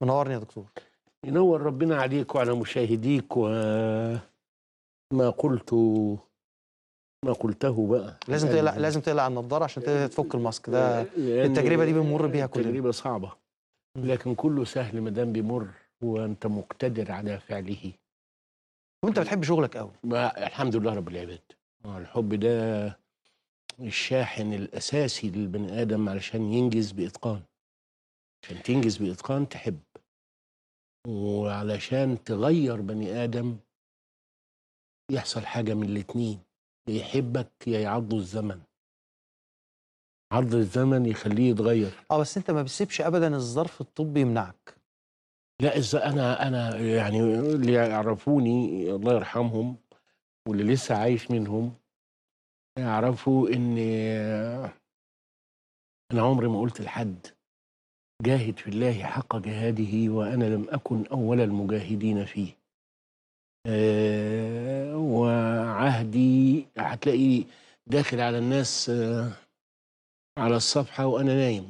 منورني يا دكتور ينور ربنا عليك وعلى مشاهديك وما قلت ما قلته بقى لازم يعني تقلع لازم تقلع النضاره عشان تقدر تفك الماسك ده لأن التجربة دي بنمر بيها كلنا. تجربة صعبة مم. لكن كله سهل ما دام بيمر وانت مقتدر على فعله وانت بتحب شغلك قوي ما الحمد لله رب العباد آه، الحب ده الشاحن الأساسي للبني آدم علشان ينجز بإتقان عشان تنجز بإتقان تحب وعلشان تغير بني آدم يحصل حاجة من الاتنين يا يحبك يا يعضه الزمن عض الزمن يخليه يتغير اه بس انت ما بتسيبش ابدا الظرف الطبي يمنعك لا إذا أنا أنا يعني اللي يعرفوني الله يرحمهم واللي لسه عايش منهم يعرفوا إن أنا عمري ما قلت لحد جاهد في الله حق جهاده وأنا لم أكن أول المجاهدين فيه آه، وعهدي هتلاقي داخل على الناس آه، على الصفحة وأنا نايم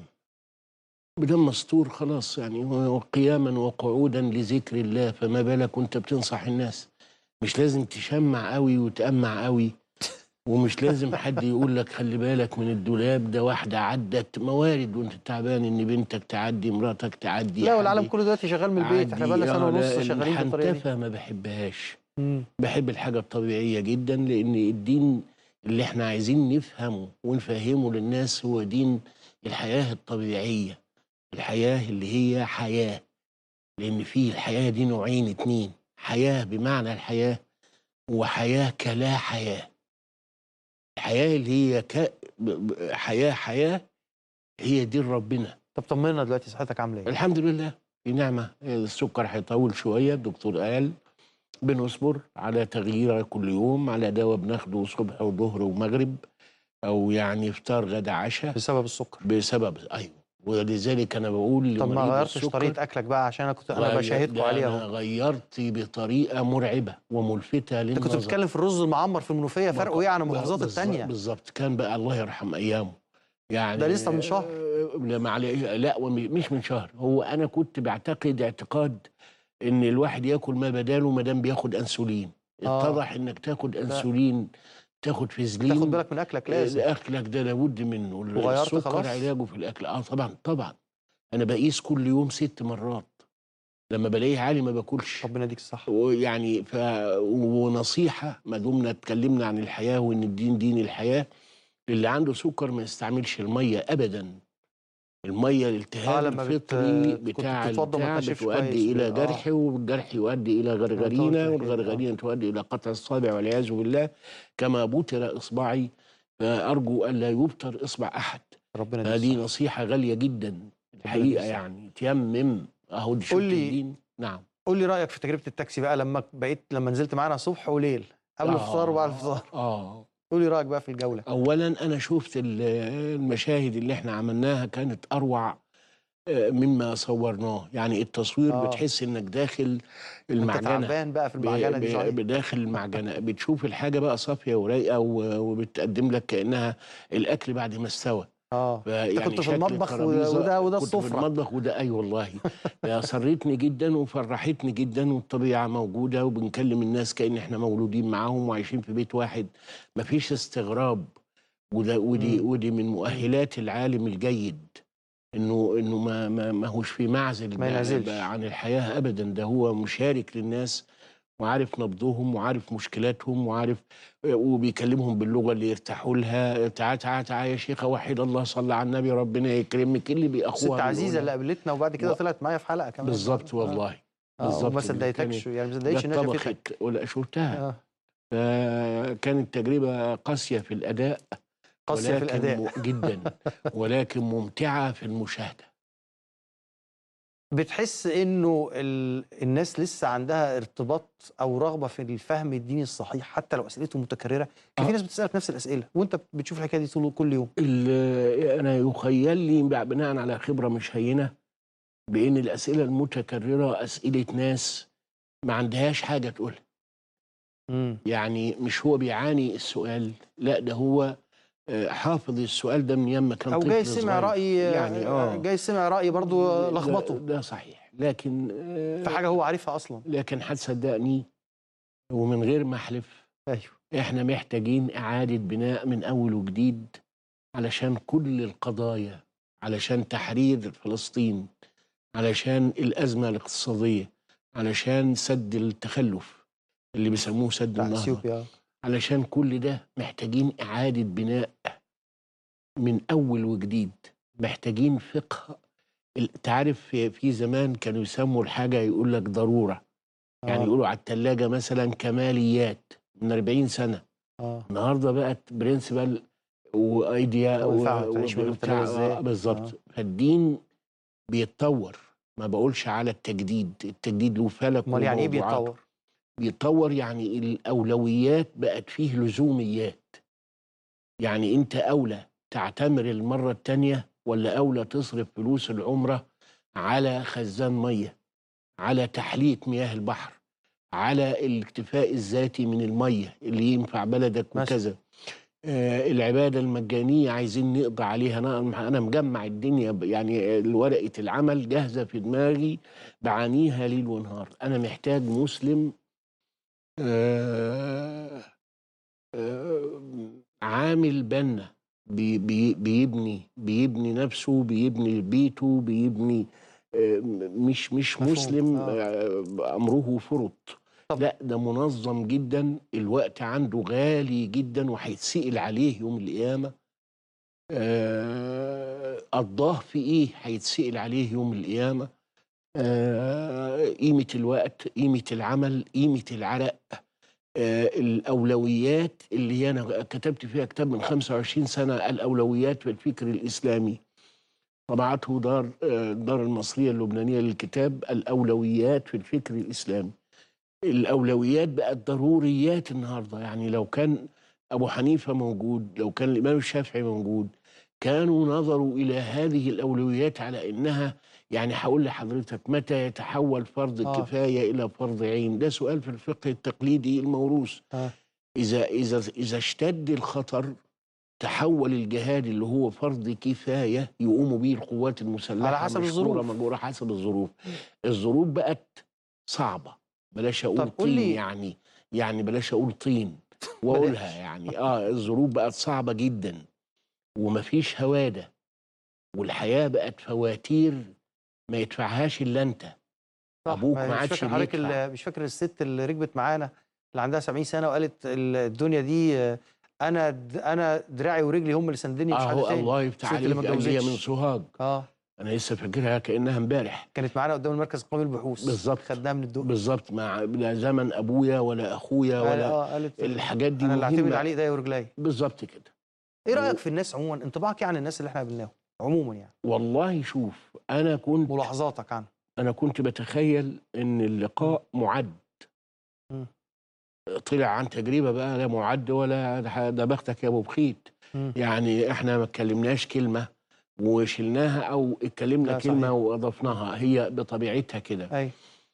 بدم مستور خلاص يعني وقياما وقعودا لذكر الله فما بالك وانت بتنصح الناس مش لازم تشمع قوي وتأمع قوي ومش لازم حد يقول لك خلي بالك من الدولاب ده واحدة عدت موارد وانت تعبان ان بنتك تعدي مراتك تعدي لا والعالم حد كله دلوقتي شغال من البيت احنا يعدي. بقالنا سنه آه، ونص لا، شغالين بالطريقه دي الحنتفة ما بحبهاش مم. بحب الحاجة الطبيعية جدا لأن الدين اللي احنا عايزين نفهمه ونفهمه للناس هو دين الحياة الطبيعية الحياة اللي هي حياة لأن في الحياة دي نوعين اتنين حياة بمعنى الحياة وحياة كلا حياة الحياة اللي هي ك... ب- ب- حياة حياة هي دي ربنا طب طمنا دلوقتي صحتك عامله ايه؟ الحمد لله في نعمة السكر هيطول شوية الدكتور قال بنصبر على تغيير كل يوم على دواء بناخده صبح وظهر ومغرب أو يعني إفطار غدا عشاء بسبب السكر بسبب أيوه ولذلك أنا بقول طب ما لمريض غيرتش السكر طريقه اكلك بقى عشان انا كنت انا غير- بشاهدكم ده عليها أنا اهو غيرت بطريقة مرعبة وملفتة انت للنظر كنت بتتكلم في الرز المعمر في المنوفيه فرقه ايه عن المحافظات بالظبط- التانيه؟ بالظبط كان بقى الله يرحم ايامه يعني ده لسه من شهر. آه، لا معلي- لا وم- مش من شهر هو انا كنت بعتقد اعتقاد ان الواحد ياكل ما بداله ما دام بياخد انسولين آه. اتضح انك تاخد انسولين تاخد فيزلين تاخد بالك من اكلك لازم اكلك ده لابد منه وغيرت السكر خلاص؟ علاجه في الاكل اه طبعا طبعا انا بقيس كل يوم ست مرات لما بلاقيه عالي ما باكلش ربنا يديك الصحه ويعني ف ونصيحه ما دمنا اتكلمنا عن الحياه وان الدين دين الحياه اللي عنده سكر ما يستعملش الميه ابدا الميه الالتهاب آه، لما بت- الفطري كنت بتاع بتتوضى ما البتاع تنشفش كويس بتؤدي الى آه. جرح والجرح يؤدي الى غرغرينه الحكاية دي، والغرغرينه تؤدي الى قطع الصابع والعياذ بالله كما بتر اصبعي فارجو الا يبتر اصبع احد ربنا يديك هذه الصحة. نصيحه غاليه جدا الحقيقه الصحة. يعني تيمم اهو دي شفت قول لي- الدين نعم قول لي رايك في تجربه التاكسي بقى لما بقيت لما نزلت معانا صبح وليل قبل آه، الفطار وبعد الفطار اه قول لي رايك بقى في الجوله اولا انا شفت ال- المشاهد اللي احنا عملناها كانت اروع آه، مما صورناه يعني التصوير آه. بتحس انك داخل انت المعجنه تعبان بقى في ب- المعجنه دي ب- صحيح بداخل المعجنه بتشوف الحاجه بقى صافيه ورايقه و- وبتقدم لك كانها الاكل بعد ما استوى اه فيعني كنت في شكل المطبخ و- الترابيزة- وده- وده كنت في السفرة. المطبخ وده اي والله سرتني جدا وفرحتني جدا والطبيعه موجوده وبنكلم الناس كان احنا مولودين معاهم وعايشين في بيت واحد مفيش استغراب وده ودي مم. ودي من مؤهلات العالم الجيد انه انه ما ما ما هوش في معزل ما بقى- ينعزلش. بقى عن الحياه ابدا ده هو مشارك للناس وعارف نبضهم وعارف مشكلاتهم وعارف وبيكلمهم باللغه اللي يرتاحوا لها تعال تعال تعال يا شيخه وحيد الله صلى على النبي ربنا يكرمك اللي بيأخوها ست عزيزه اللي بالأولى. قابلتنا وبعد كده و- طلعت معايا في حلقه كمان بالظبط آه. والله آه. بالظبط وما اللي صدقتكش كانت- يعني ما صدقتش انها شافتك طبخت ولا شفتها اه فكانت تجربه قاسيه في الاداء قاسيه في ولكن الاداء م- جدا ولكن ممتعه في المشاهده بتحس انه ال... الناس لسه عندها ارتباط او رغبه في الفهم الديني الصحيح حتى لو اسئلته متكرره كان في آه. ناس بتسالك نفس الاسئله وانت بتشوف الحكايه دي طول كل يوم ال- انا يخيل لي بناء على خبره مش هينه بان الاسئله المتكرره اسئله ناس ما عندهاش حاجه تقولها امم يعني مش هو بيعاني السؤال لا ده هو آه، حافظ السؤال ده من يوم ما كان او طفل جاي سمع صغير. راي يعني اه جاي سمع راي برضو ده- لخبطه ده صحيح لكن آه، في حاجه هو عارفها اصلا لكن هتصدقني ومن غير ما احلف ايوه احنا محتاجين اعاده بناء من اول وجديد علشان كل القضايا علشان تحرير فلسطين علشان الازمه الاقتصاديه علشان سد التخلف اللي بيسموه سد بتاع النهضه اثيوبيا علشان كل ده محتاجين إعادة بناء من أول وجديد محتاجين فقه ال- تعرف في في زمان كانوا يسموا الحاجة يقول لك ضرورة يعني آه. يقولوا على التلاجة مثلا كماليات من 40 سنة اه النهاردة بقت برنسبل وايديا طب ينفع تعيش من وبتاع- غير تلاجة إزاي؟ آه، بالظبط آه. فالدين بيتطور ما بقولش على التجديد التجديد له فلك امال يعني ايه وموضوعات. بيتطور؟ بيتطور يعني الأولويات بقت فيه لزوميات يعني أنت أولى تعتمر المرة التانية ولا أولى تصرف فلوس العمرة على خزان مية على تحلية مياه البحر على الاكتفاء الذاتي من المية اللي ينفع بلدك مثلا. وكذا آه العبادة المجانية عايزين نقضي عليها أنا أنا مجمع الدنيا ب- يعني ورقة العمل جاهزة في دماغي بعانيها ليل ونهار أنا محتاج مسلم آه، آه، عامل بنا بي بي بيبني بيبني نفسه بيبني بيته بيبني آه، مش مش مفهوم، مسلم آه. آه، امره فرط طب- لا ده منظم جدا الوقت عنده غالي جدا وهيتسأل عليه يوم القيامة آه، قضاه في ايه هيتسأل عليه يوم القيامة آه، قيمة الوقت قيمة العمل قيمة العرق آه، الأولويات اللي هي أنا كتبت فيها كتاب من 25 سنة الأولويات في الفكر الإسلامي طبعته دار آه، الدار المصرية اللبنانية للكتاب الأولويات في الفكر الإسلامي الأولويات بقت ضروريات النهاردة يعني لو كان أبو حنيفة موجود لو كان الإمام الشافعي موجود كانوا نظروا إلى هذه الأولويات على إنها يعني هقول لحضرتك متى يتحول فرض آه. الكفاية إلى فرض عين ده سؤال في الفقه التقليدي الموروث آه. إذا إذا إذا اشتد الخطر تحول الجهاد اللي هو فرض كفاية يقوم به القوات المسلحة على حسب مشكورة الظروف. مجبورة حسب الظروف الظروف بقت صعبة بلاش أقول طب قول طين لي- يعني يعني بلاش أقول طين وأقولها يعني آه الظروف بقت صعبة جدا ومفيش هوادة والحياة بقت فواتير ما يدفعهاش إلا أنت صح أبوك ما ما مش عادش فاكر حضرتك بيدفع. ال- مش فاكر الست اللي ركبت معانا اللي عندها 70 سنه وقالت ال- الدنيا دي آه، انا د- انا دراعي ورجلي هم اللي ساندني مش حد أهو تاني الله يفتح الست اللي عليك ما قال هي اتجوزتش. من سوهاج اه أنا لسه فاكرها كأنها امبارح كانت معانا قدام المركز القومي للبحوث بالظبط. خدناها من الدق بالظبط مع لا زمن أبويا ولا أخويا قال- ولا اه قالت الحاجات دي انا اللي اعتمد مهمة عليه ايديا ورجلي بالظبط كده ايه رايك في الناس عموما انطباعك إيه عن الناس اللي احنا قابلناهم عموما يعني والله شوف أنا كنت ملاحظاتك عنه أنا كنت بتخيل إن اللقاء معد مم. طلع عن تجربة بقى لا معد ولا ده- ده بختك يا أبو بخيت مم. يعني إحنا ما اتكلمناش كلمة وشلناها أو اتكلمنا لا، كلمة صحيح. وأضفناها هي بطبيعتها كده اي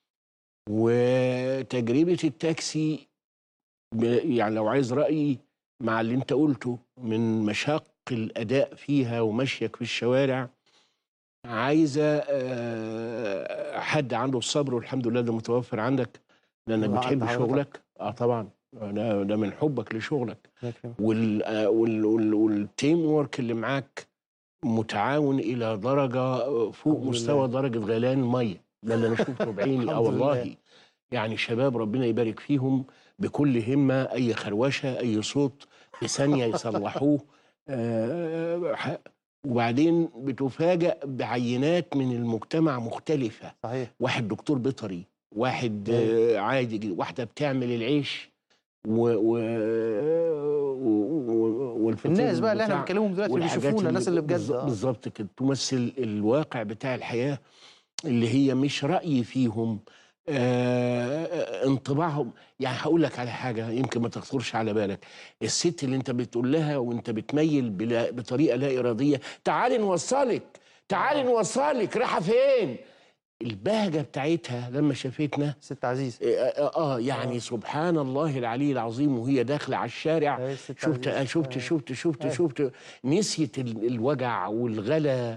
وتجربة التاكسي ب- يعني لو عايز رأيي مع اللي انت قلته من مشاق الأداء فيها ومشيك في الشوارع عايزة آه، حد عنده الصبر والحمد لله ده متوفر عندك لأنك وعند بتحب حضرتك. شغلك اه طبعا ده, ده من حبك لشغلك الله يكرمك. وال آه، وال وال والتيم وورك اللي معاك متعاون إلى درجة فوق الحمد مستوى لله. درجة غليان المية ده اللي أنا شفته بعيني اه الحمد لله. والله يعني شباب ربنا يبارك فيهم بكل همة أي خروشة أي صوت في ثانية يصلحوه آه، ح- وبعدين بتفاجأ بعينات من المجتمع مختلفة صحيح واحد دكتور بيطري واحد أيوة. آه، عادي جدا واحدة بتعمل العيش و و و والفطير الناس بقى اللي احنا بتاع- بنكلمهم دلوقتي اللي والحاجات بيشوفونا الناس اللي بجد بالظ- آه. بالظبط كده تمثل الواقع بتاع الحياة اللي هي مش رأي فيهم آه انطباعهم يعني هقول لك على حاجة يمكن ما تخطرش على بالك الست اللي انت بتقول لها وانت بتميل بلا بطريقة لا إرادية تعالي نوصلك تعالي آه. نوصلك رايحة فين البهجة بتاعتها لما شافتنا ست عزيز آه, آه, آه يعني آه. سبحان الله العلي العظيم وهي داخلة على الشارع أيوة، الست شفت عزيز. شفت آه. شفت شفت أيوة. شفت نسيت ال- الوجع والغلا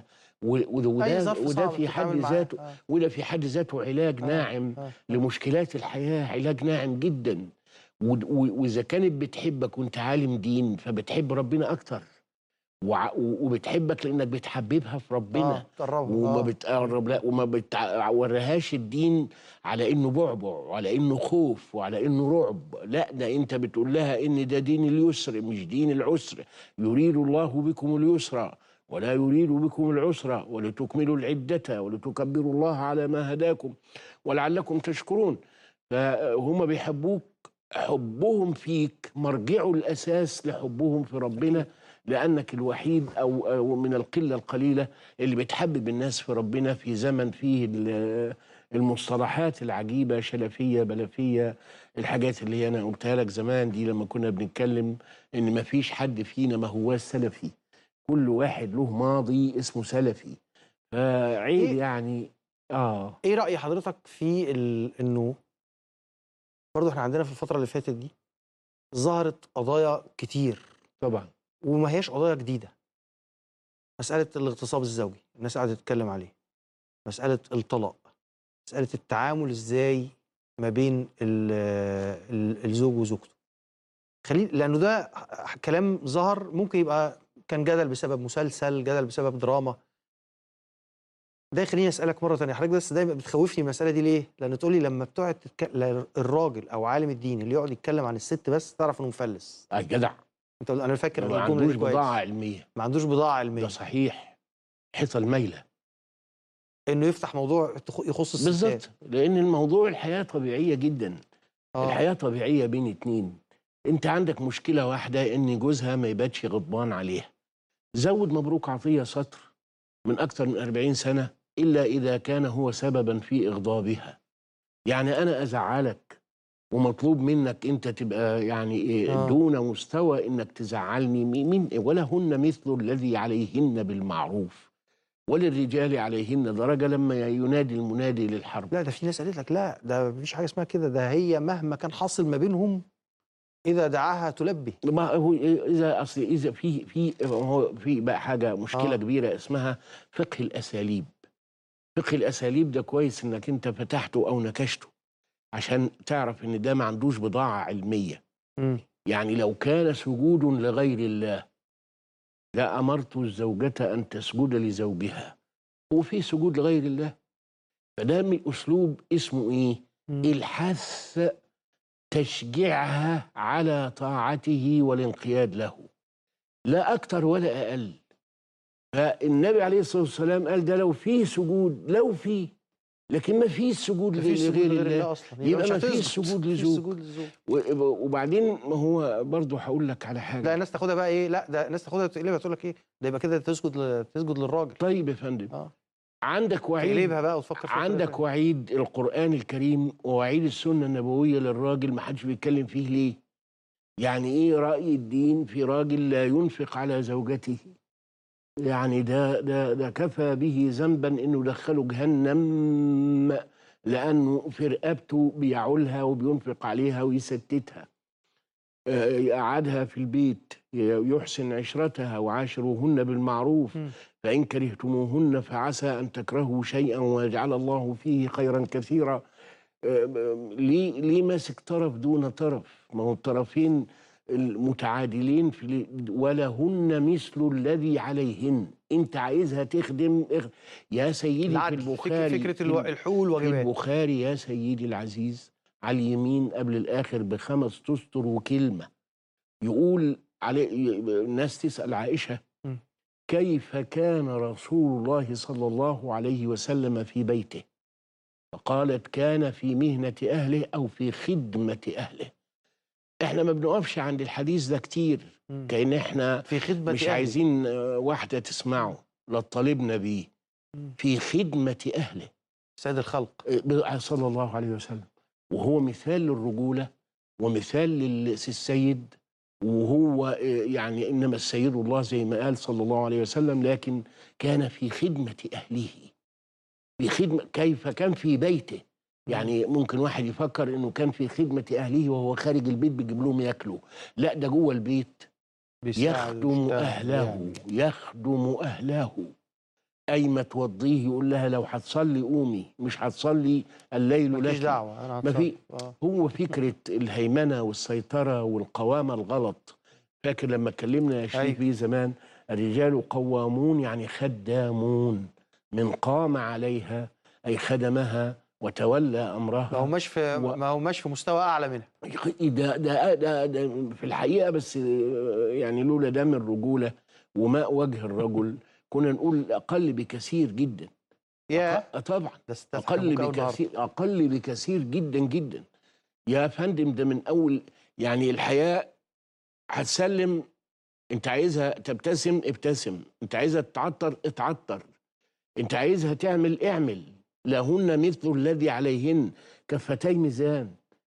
و- وده أي وده, ظرف وده صعب في حد بتتعامل معاه. ذاته آه. وده في حد ذاته علاج آه، ناعم آه. لمشكلات الحياة علاج ناعم جدا ود- و- وإذا كانت بتحبك وأنت عالم دين فبتحب ربنا أكتر وع- و- وبتحبك لأنك بتحببها في ربنا آه، تقربها وما آه. بتقرب لا وما بتوريهاش الدين على انه بعبع وعلى انه خوف وعلى انه رعب لا ده انت بتقول لها ان ده دين اليسر مش دين العسر يريد الله بكم اليسر ولا يريد بكم العسر ولتكملوا العدة ولتكبروا الله على ما هداكم ولعلكم تشكرون فهم بيحبوك حبهم فيك مرجعه الأساس لحبهم في ربنا لأنك الوحيد أو أو من القلة القليلة اللي بتحبب الناس في ربنا في زمن فيه ال- المصطلحات العجيبة شلفية بلفية الحاجات اللي أنا قلتها لك زمان دي لما كنا بنتكلم إن ما فيش حد فينا ما هو سلفي كل واحد له ماضي اسمه سلفي فعيب إيه؟ يعني آه ايه راي حضرتك في ال... انه برضه احنا عندنا في الفتره اللي فاتت دي ظهرت قضايا كتير طبعا وما هياش قضايا جديده مساله الاغتصاب الزوجي الناس قاعده تتكلم عليه مساله الطلاق مساله التعامل ازاي ما بين ال... ال... الزوج وزوجته خلي لانه ده ح- كلام ظهر ممكن يبقى كان جدل بسبب مسلسل جدل بسبب دراما ده يخليني اسالك مره تانية حضرتك بس دايما بتخوفني المساله دي ليه؟ لان تقولي لما بتقعد تتك... لا- الراجل او عالم الدين اللي يقعد يتكلم عن الست بس تعرف انه مفلس آه جدع انت انا فاكر ما الجمله عندوش دي كويس بضاعة علمية ما عندوش بضاعه علميه ده صحيح حيطة الميلة انه يفتح موضوع تخ- يخص الستات بالظبط لأن الموضوع الحياة طبيعية جدا آه. الحياة طبيعية بين اتنين انت عندك مشكلة واحدة ان جوزها ما يباتش غضبان عليها زود مبروك عطية سطر من أكثر من 40 سنة إلا إذا كان هو سببا في إغضابها يعني أنا أزعلك ومطلوب منك أنت تبقى يعني إيه آه. دون مستوى إنك تزعلني مي- مين ولا هن مثل الذي عليهن بالمعروف وللرجال عليهن درجة لما ينادي المنادي للحرب لا ده في ناس قالت لك لا ده مفيش حاجه اسمها كده ده هي مهما كان حاصل ما بينهم اذا دعاها تلبي ما هو اذا اصل اذا في في هو في بقى حاجه مشكله آه. آه. كبيره اسمها فقه الاساليب فقه الاساليب ده كويس انك انت فتحته او نكشته عشان تعرف ان ده ما عندوش بضاعه علميه مم. يعني لو كان سجود لغير الله لامرت الزوجه ان تسجد لزوجها هو في سجود لغير الله فده من اسلوب اسمه ايه مم. الحث تشجيعها على طاعته والانقياد له لا أكثر ولا أقل فالنبي عليه الصلاة والسلام قال ده لو فيه سجود لو فيه لكن ما فيه سجود مفيش سجود لغير لغير الله الله اصلا يبقى مش ما فيش هتسجد. سجود مفيش لزوج. سجود للزوج و- وبعدين ما هو برضه هقول لك على حاجة لا الناس تاخدها بقى ايه لا ده الناس تاخدها تقلبها تقول لك ايه ده يبقى كده تسجد ل- تسجد للراجل طيب يا فندم اه عندك وعيد تقلبها بقى وتفكر فيها عندك بطريقة وعيد القرآن الكريم ووعيد السنة النبوية للراجل ما حدش بيتكلم فيه ليه يعني ايه رأي الدين في راجل لا ينفق على زوجته يعني ده ده ده كفى به ذنبا انه دخله جهنم لانه في رقبته بيعولها وبينفق عليها ويستتها آه، يقعدها في البيت يحسن عشرتها وعاشروهن بالمعروف مم. فإن كرهتموهن فعسى أن تكرهوا شيئا ويجعل الله فيه خيرا كثيرا آه، آه، ليه ليه ماسك طرف دون طرف ما هو الطرفين المتعادلين في ولهن مثل الذي عليهن انت عايزها تخدم اخ- يا سيدي في العدل فك- البخاري فكره في الو... ال- الحقوق في والواجبات البخاري يا سيدي العزيز على اليمين قبل الآخر بخمس تستر وكلمة يقول علي ي- الناس تسأل عائشة م. كيف كان رسول الله صلى الله عليه وسلم في بيته فقالت كان في مهنة أهله أو في خدمة أهله احنا ما بنقفش عند الحديث ده كتير مم. كأن احنا في خدمه مش أهلي. عايزين آه، واحدة تسمعه لا طالبنا بيه مم. في خدمة أهله سيد الخلق ب- صلى الله عليه وسلم وهو مثال للرجولة ومثال للسيد وهو آه، يعني إنما السيد الله زي ما قال صلى الله عليه وسلم لكن كان في خدمة أهله في خدمة كيف كان في بيته يعني ممكن واحد يفكر إنه كان في خدمة أهله وهو خارج البيت بيجيب لهم ياكلوا لا ده جوه البيت بيساعد يخدم ويشتغل أهله ويعمل. يخدم أهله قايمه توضيه يقول لها لو هتصلي قومي مش هتصلي الليل ماليش لك دعوه انا ما في- هتصرف. آه. هو فكرة الهيمنة والسيطرة والقوامة الغلط فاكر لما اتكلمنا يا شريف أيوة. بيه زمان الرجال قوامون يعني خدامون من قام عليها أي خدمها وتولى ما أمرها هماش في و- ما هماش في مستوى اعلى منها ده, ده, ده, ده في الحقيقة بس يعني لولا دم الرجولة وماء وجه الرجل كنا نقول أقل بكثير جدا يا أق- طبعا ده استاذ اقل حموكة النهاردة. بكثير اقل بكثير جدا جدا يا فندم ده من اول يعني الحياه هتسلم انت عايزها تبتسم ابتسم انت عايزها تتعطر اتعطر انت عايزها تعمل اعمل لهن مثل الذي عليهن كفتي ميزان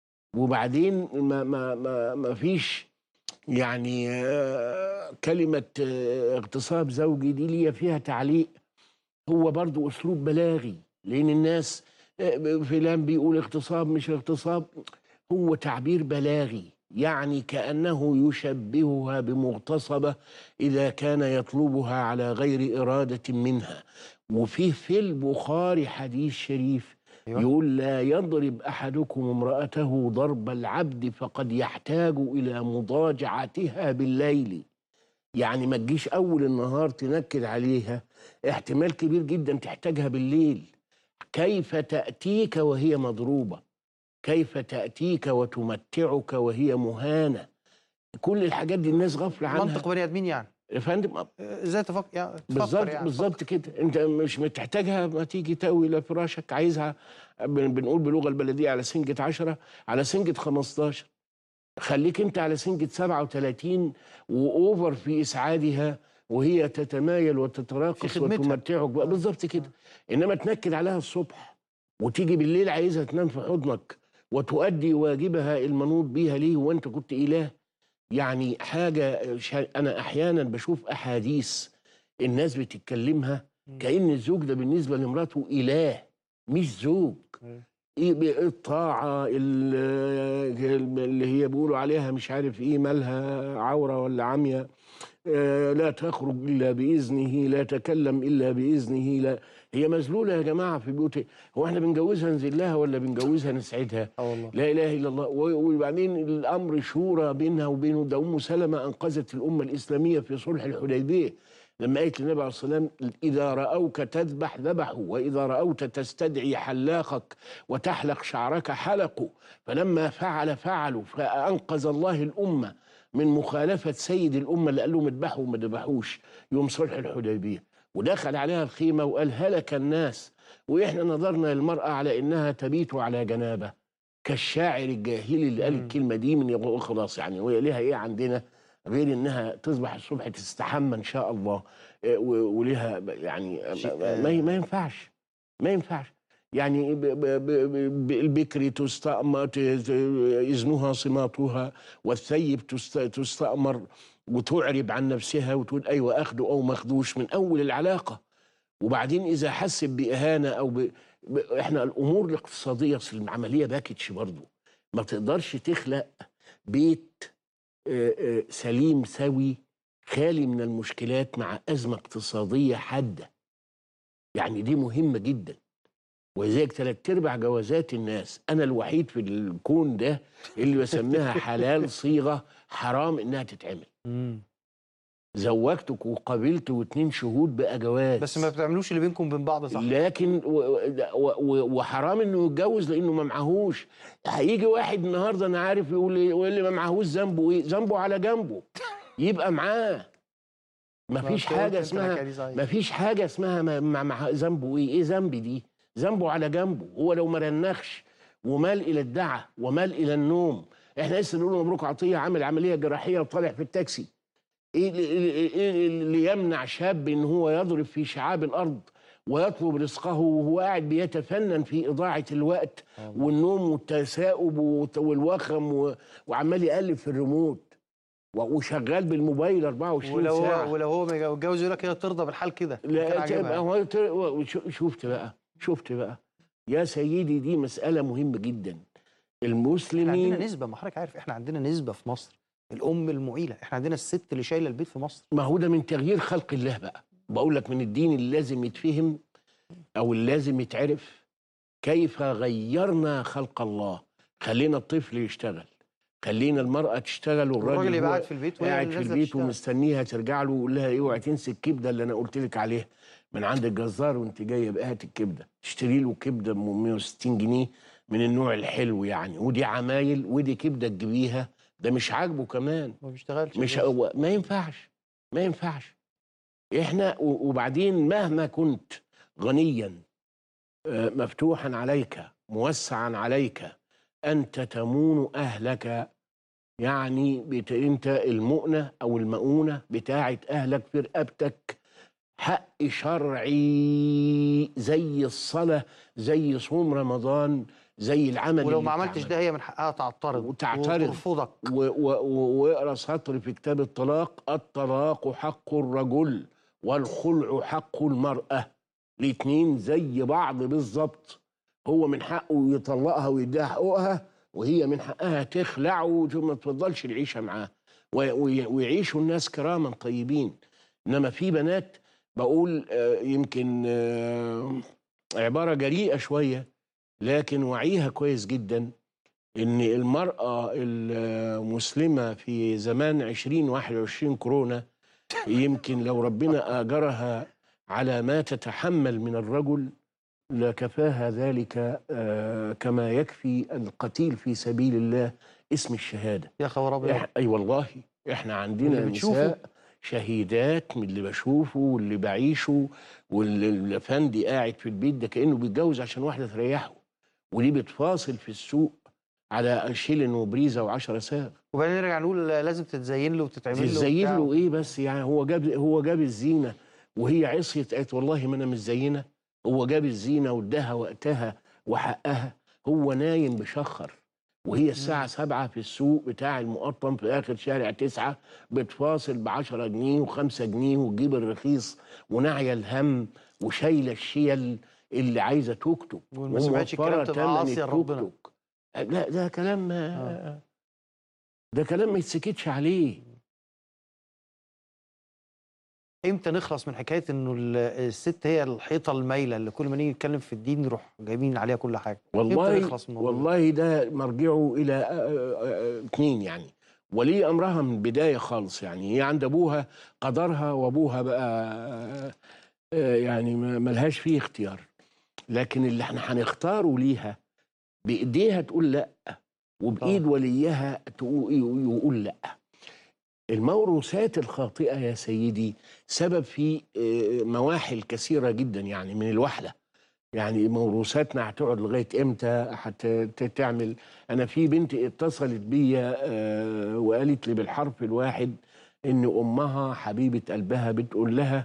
وبعدين ما ما ما, ما فيش يعني آه، كلمه آه، اغتصاب زوجي دي ليا فيها تعليق هو برضو اسلوب بلاغي لان الناس آه، فلان بيقول اغتصاب مش اغتصاب هو تعبير بلاغي يعني كانه يشبهها بمغتصبه اذا كان يطلبها على غير اراده منها وفيه في البخاري حديث شريف أيوة. يقول لا يضرب احدكم امراته ضرب العبد فقد يحتاج الى مضاجعتها بالليل يعني ما تجيش اول النهار تنكد عليها احتمال كبير جدا تحتاجها بالليل كيف تاتيك وهي مضروبه كيف تاتيك وتمتعك وهي مهانه كل الحاجات دي الناس غافله عنها منطق بني ادمين يعني يا فندم آه، ازاي تفكر يعني تفكر بالظبط يعني بالظبط كده انت مش محتاجها ما تيجي تاوي الى فراشك عايزها بن- بنقول بلغه البلديه على سنجه 10 على سنجه 15 خليك انت على سنجه 37 واوفر في اسعادها وهي تتمايل في وتتراقص خدمتها. وتمتعك بقى بالظبط كده انما تنكد عليها الصبح وتيجي بالليل عايزها تنام في حضنك وتؤدي واجبها المنوط بيها ليه وانت كنت اله يعني حاجه شا- انا احيانا بشوف احاديث الناس بتتكلمها مم. كأن الزوج ده بالنسبة لمراته إله مش زوج مم. إيه بقى الطاعة ال- اللي هي بيقولوا عليها مش عارف إيه مالها عورة ولا عمية آه، لا تخرج إلا بإذنه لا تكلم إلا بإذنه لا هي مذلولة يا جماعة في بيوت هو احنا بنجوزها نذلها ولا بنجوزها نسعدها اه والله لا اله الا الله و- وبعدين الامر شورى بينها وبينه ده ام سلمه انقذت الامه الاسلاميه في صلح الحديبيه لما قالت للنبي عليه الصلاه والسلام اذا راوك تذبح ذبحوا واذا راوت تستدعي حلاقك وتحلق شعرك حلقوا فلما فعل فعلوا فانقذ الله الامه من مخالفه سيد الامه اللي قال لهم اذبحوا وما ذبحوش يوم صلح الحديبيه ودخل عليها الخيمه وقال هلك الناس واحنا نظرنا للمراه على انها تبيت على جنابه كالشاعر الجاهلي اللي قال مم. الكلمه دي من يبقى خلاص يعني وهي ليها ايه عندنا غير انها تصبح الصبح تستحمى ان شاء الله إيه، و- وليها ب- يعني شيء- ما- ما ما ينفعش ما ينفعش يعني ب- ب- ب- ب- البكر تستأمر ت- ت- إذنها صماتها والثيب تست- تستأمر وتعرب عن نفسها وتقول أيوة أخده أو مخدوش من أول العلاقة وبعدين إذا حست بإهانة أو ب... ب... إحنا الأمور الاقتصادية أصل العملية باكج برضو ما تقدرش تخلق بيت آه، آه، سليم سوي خالي من المشكلات مع أزمة اقتصادية حادة يعني دي مهمة جدا ولذلك ثلاث ارباع جوازات الناس انا الوحيد في الكون ده اللي بسميها حلال صيغه حرام انها تتعمل مم. زوجتك وقابلت واتنين شهود بقى جواز بس ما بتعملوش اللي بينكم وبين بعض صح لكن و و و وحرام انه يتجوز لانه ما معهوش هيجي واحد النهارده انا عارف يقول لي يقول لي ما معهوش ذنبه ايه ذنبه على جنبه يبقى معاه ما فيش أنت قلت حاجه أنت اسمها الحكاية دي صحيح. ما فيش حاجه اسمها ما- مع مع ذنبه ايه ايه ذنبي دي ذنبه على جنبه هو لو ما رنخش ومال الى الدعة ومال الى النوم احنا لسه نقول مبروك عطيه عامل عمليه جراحيه وطالع في التاكسي ايه اللي, إيه- إيه اللي يمنع شاب ان هو يضرب في شعاب الارض ويطلب رزقه وهو قاعد بيتفنن في اضاعه الوقت والله. والنوم والتثاؤب والت- والوخم و- وعمال يقلب في الريموت و- وشغال بالموبايل 24 ولو ساعه هو ولو هو متجوز يقول لك هي ترضى بالحال كده كان لا عاجبها تبقى يعني. هو ت- و- شو- شفت بقى شفت بقى يا سيدي دي مسألة مهمة جدا احنا عندنا المسلمين نسبه ما حضرتك عارف احنا عندنا نسبه في مصر الام المعيله احنا عندنا الست اللي شايله البيت في مصر ما هو ده من تغيير خلق الله بقى بقول لك من الدين اللي لازم يتفهم او اللي لازم يتعرف كيف غيرنا خلق الله خلينا الطفل يشتغل خلينا المرأة تشتغل والراجل الراجل يبقى هو قاعد في البيت وهي قاعد اللي في نازلة البيت تشتغل. ومستنيها ترجع له ويقول لها اوعي تنسي الكبده اللي انا قلت لك عليها من عند الجزار وانت جايه بقى هات الكبده تشتري له كبده ب 160 جنيه من النوع الحلو يعني ودي عمايل ودي كبده تجيبيها ده مش عاجبه كمان ما بيشتغلش مش هو ما ينفعش ما ينفعش احنا و- وبعدين مهما كنت غنيا آه، مفتوحا عليك موسعا عليك انت تمون اهلك يعني بت... انت المؤنه او المؤونه بتاعه اهلك في رقبتك حق شرعي زي الصلاه زي صوم رمضان زي العمل ولو اللي ما عملتش بتعمله. ده هي من حقها تعترض وتعترض. وترفضك و- و- و- واقرا سطر في كتاب الطلاق الطلاق حق الرجل والخلع حق المرأة الاتنين زي بعض بالظبط هو من حقه يطلقها ويديها حقوقها وهي من حقها تخلع وما تفضلش العيشة معاه و- وي- ويعيشوا الناس كراما طيبين انما في بنات بقول آه، يمكن آه، عبارة جريئة شوية لكن وعيها كويس جدا ان المرأة المسلمة في زمان 2021 كورونا يمكن لو ربنا آجرها على ما تتحمل من الرجل لكفاها ذلك آه، كما يكفي القتيل في سبيل الله اسم الشهادة يا خبر ابيض إح... أي والله إحنا عندنا واللي بتشوفه. نساء شهيدات من اللي بشوفه واللي بعيشه واللي الأفندي قاعد في البيت ده كأنه بيتجوز عشان واحدة تريحه ودي بتفاصل في السوق على أنشيلن وبريزة وعشرة ساغ وبعدين نرجع نقول لازم تتزين له وتتعمل له تزين وبتاع. له ايه بس يعني هو جاب هو جاب الزينه وهي عصيت قالت والله ما انا مش زينه هو جاب الزينه واداها وقتها وحقها هو نايم بشخر وهي الساعة سبعة في السوق بتاع المقطم في آخر شارع تسعة بتفاصل بعشرة جنيه وخمسة جنيه وتجيب الرخيص وناعية الهم وشايلة الشيل اللي عايزة توك توك وما سمعتش الكلام وموفرة تبقى تمن عاصية التوك لربنا. توك. لا ده كلام آه. ده كلام ما يتسكتش عليه امتى نخلص من حكايه انه ال- الست هي الحيطه المايله اللي كل ما نيجي نتكلم في الدين نروح جايبين عليها كل حاجه والله امتى نخلص من الموضوع ده؟ والله ده مرجعه الى آه، آه، آه، اتنين يعني ولي امرها من البدايه خالص يعني هي عند ابوها قدرها وابوها بقى آه، آه، يعني ما- ملهاش فيه اختيار لكن اللي احنا هنختاره ليها بايديها تقول لا وبايد طبعا. وليها تقول يقول لا الموروثات الخاطئه يا سيدي سبب في آه، مواحل كثيره جدا يعني من الوحله يعني موروثاتنا هتقعد لغايه امتى هتعمل انا في بنت اتصلت بيا آه، وقالت لي بالحرف الواحد ان امها حبيبه قلبها بتقول لها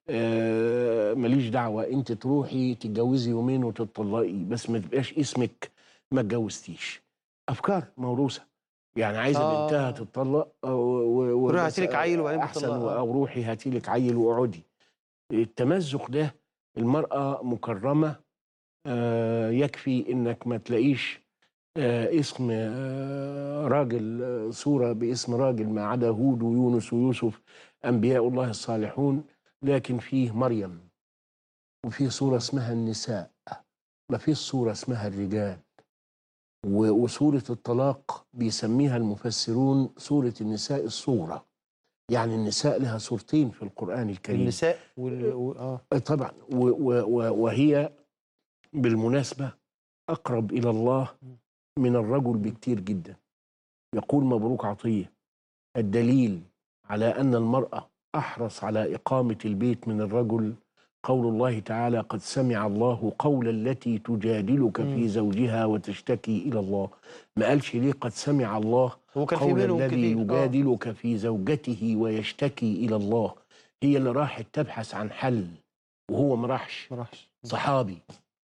آه، ماليش دعوه انت تروحي تتجوزي يومين وتطلقي بس ما تبقاش اسمك ما اتجوزتيش افكار موروثه يعني عايزه آه. بنتها تتطلق و- و- روحي وبس- هاتيلك عيل وبعدين احسن بتطلقها. او روحي هاتيلك عيل واقعدي التمزق ده المرأة مكرمة آه، يكفي انك ما تلاقيش آه، اسم آه، راجل آه، صورة باسم راجل ما عدا هود ويونس ويوسف أنبياء الله الصالحون لكن فيه مريم وفيه صورة اسمها النساء ما فيش صورة اسمها الرجال و- وسورة الطلاق بيسميها المفسرون سورة النساء الصورة يعني النساء لها صورتين في القرآن الكريم النساء وال... و... اه طبعا و و و وهي بالمناسبة أقرب إلى الله من الرجل بكتير جدا يقول مبروك عطية الدليل على أن المرأة أحرص على إقامة البيت من الرجل قول الله تعالى قد سمع الله قول التي تجادلك في مم. زوجها وتشتكي إلى الله ما قالش ليه قد سمع الله هو كان في قول منهم الذي كتير آه. يجادلك في زوجته ويشتكي إلى الله هي اللي راحت تبحث عن حل وهو ما راحش ما راحش صحابي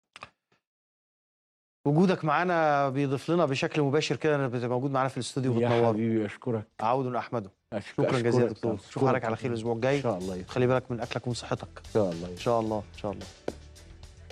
وجودك معانا بيضيف لنا بشكل مباشر كده انك بتبقى موجود معانا في الاستوديو يا وبتنور حبيبي أشكرك عود احمده أشك- شكرا جزيلا يا أشكرك. دكتور اشوف أشكرك. حضرتك على خير الاسبوع الجاي إن شاء الله خلي بالك من اكلك ومن صحتك إن شاء الله ان شاء الله ان شاء الله